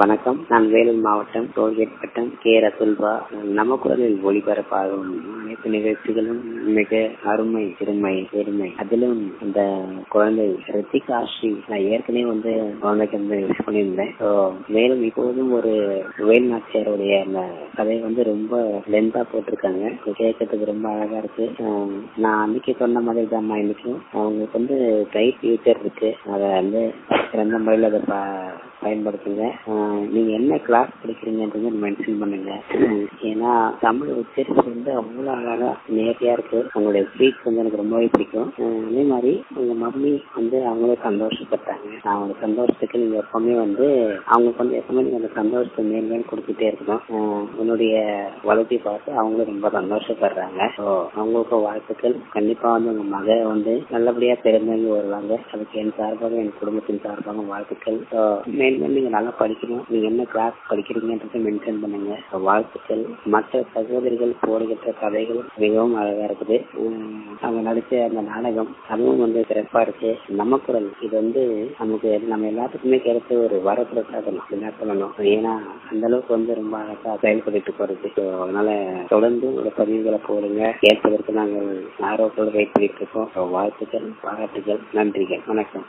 வணக்கம் நான் வேலூர் மாவட்டம் டோல்கேட் வட்டம் கே ரசுல்பா நம்ம குரலில் ஒளிபரப்பாகும் அனைத்து நிகழ்ச்சிகளும் மிக அருமை பெருமை பெருமை அதிலும் இந்த குழந்தை ரித்திகா ஸ்ரீ நான் ஏற்கனவே வந்து குழந்தைக்கு வந்து விஷ் பண்ணியிருந்தேன் ஸோ மேலும் இப்போதும் ஒரு வேல் நாச்சியாருடைய அந்த கதை வந்து ரொம்ப லென்த்தா போட்டிருக்காங்க கேட்கறதுக்கு ரொம்ப அழகா இருக்கு ஆஹ் நான் அன்னைக்கு சொன்ன மாதிரி தான் இன்னைக்கும் அவங்களுக்கு வந்து பிரைட் ஃபியூச்சர் இருக்கு அதை வந்து சிறந்த முறையில் அதை ப- பயன்படுத்துங்க ஆஹ் நீங்க என்ன கிளாஸ் படிக்கிறீங்கன்றது மென்ஷன் பண்ணுங்க ஏன்னா தமிழ் உச்சரிப்பு வந்து அவ்வளவு அழகா நேர்த்தியா இருக்கு உங்களுடைய ஸ்பீச் வந்து எனக்கு ரொம்பவே பிடிக்கும் ஆஹ் அதே மாதிரி உங்க மம்மி வந்து அவங்களும் சந்தோஷப்பட்டாங்க அவங்க சந்தோஷத்துக்கு நீங்க எப்பவுமே வந்து அவங்களுக்கு வந்து எப்பவுமே நீங்க அந்த சந்தோஷத்தை மேல் மேல் கொடுத்துட்டே இருக்கணும் ஆஹ் உன்னுடைய வளர்ச்சி பார்த்து அவங்களும் ரொம்ப சந்தோஷப்படுறாங்க ஸோ அவங்களுக்கு வாழ்த்துக்கள் கண்டிப்பா வந்து உங்க மக வந்து நல்லபடியா பிறந்தவங்க வருவாங்க அதுக்கு என் சார்பாக என் குடும்பத்தின் சார்பாக வாழ்த்துக்கள் ஸோ மேலும் நீங்க நல்லா படிக்கணும் நீங்க என்ன கிளாஸ் படிக்கிறீங்கன்றதை மென்ஷன் பண்ணுங்க So, வாழ்த்துக்கள் மற்ற சகோதரிகள் போடுகின்ற கதைகள் மிகவும் அழகா இருக்குது உம், அவங்க நடிச்ச அந்த நாடகம் அதுவும் வந்து சிறப்பா இருக்கு நம்ம குரல் இது வந்து நமக்கு நம்ம எல்லாத்துக்குமே கிடைச்ச ஒரு வரப்பிரசாதம் அப்படின்னா சொல்லணும் ஏன்னா அந்த அளவுக்கு வந்து ரொம்ப அழகா செயல்பட்டு போறது So, அதனால தொடர்ந்து ஒரு பதிவுகளை போடுங்க கேட்பதற்கு நாங்கள் ஆர்வத்தோடு வெயிட் பண்ணிட்டு இருக்கோம் So, வாழ்த்துக்கள் பாராட்டுகள் நன்றிகள் வணக்கம்